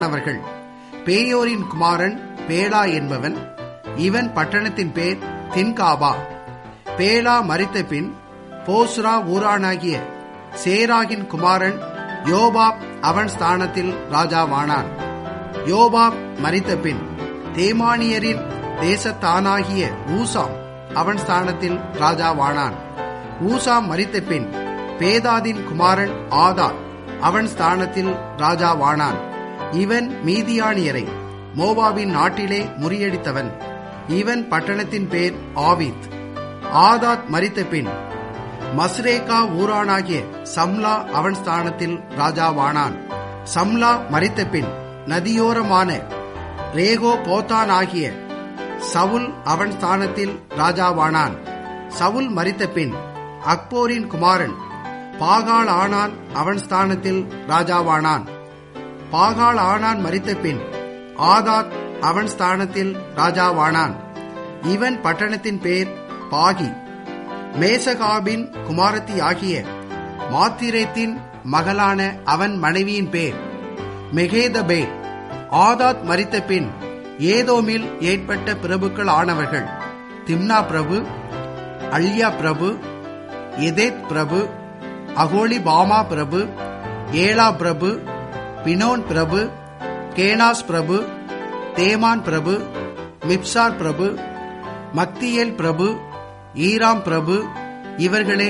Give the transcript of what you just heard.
அவர்கள் பேயோரின் குமாரன் பேலா என்பவன் இவன் பட்டணத்தின் பேர் தின்காபா பேலா மரித்த பின் போஸ்ரா ஊரானாகிய சேராகின் குமாரன் யோபாப் அவன் ஸ்தானத்தில் ராஜாவானான் யோபாப் மரித்த பின் தேமானியரின் தேசத்தானாகிய ஊசாம் அவன் ஸ்தானத்தில் ராஜாவானான் ஊசாம் மரித்த பின் பேதாதின் குமாரன் ஆதா அவன் ஸ்தானத்தில் ராஜாவானான் இவன் மீதியானியரை மோவாவின் நாட்டிலே முறியடித்தவன் இவன் பட்டணத்தின் பேர் ஆவித் ஆதாத் மரித்த பின் மஸ்ரேகா ஊரானாகிய சம்லா அவன் ஸ்தானத்தில் ராஜாவானான் சம்லா மரித்த பின் நதியோரமான ரேகோ போத்தான் ஆகிய சவுல் அவன் ஸ்தானத்தில் ராஜாவானான் சவுல் மரித்த பின் அக்போரின் குமாரன் பாகால் ஆனான் அவன் ஸ்தானத்தில் ராஜாவானான் பாகால் ஆனான் மரித்த பின் ஆதாத் அவன் ஸ்தானத்தில் ராஜாவானான் இவன் பட்டணத்தின் பேர் பாகி மேசகாபின் குமாரத்தி ஆகிய மாத்திரேத்தின் மகளான அவன் மனைவியின் பேர் மெகேதபே ஆதாத் மரித்த பின் ஏதோமில் ஏற்பட்ட பிரபுக்கள் ஆனவர்கள் திம்னா பிரபு அல்யா பிரபு எதேத் பிரபு அகோலி பாமா பிரபு ஏலா பிரபு பினோன் பிரபு கேனாஸ் பிரபு தேமான் பிரபு மிப்சார் பிரபு மக்தியேல் பிரபு ஈராம் பிரபு இவர்களே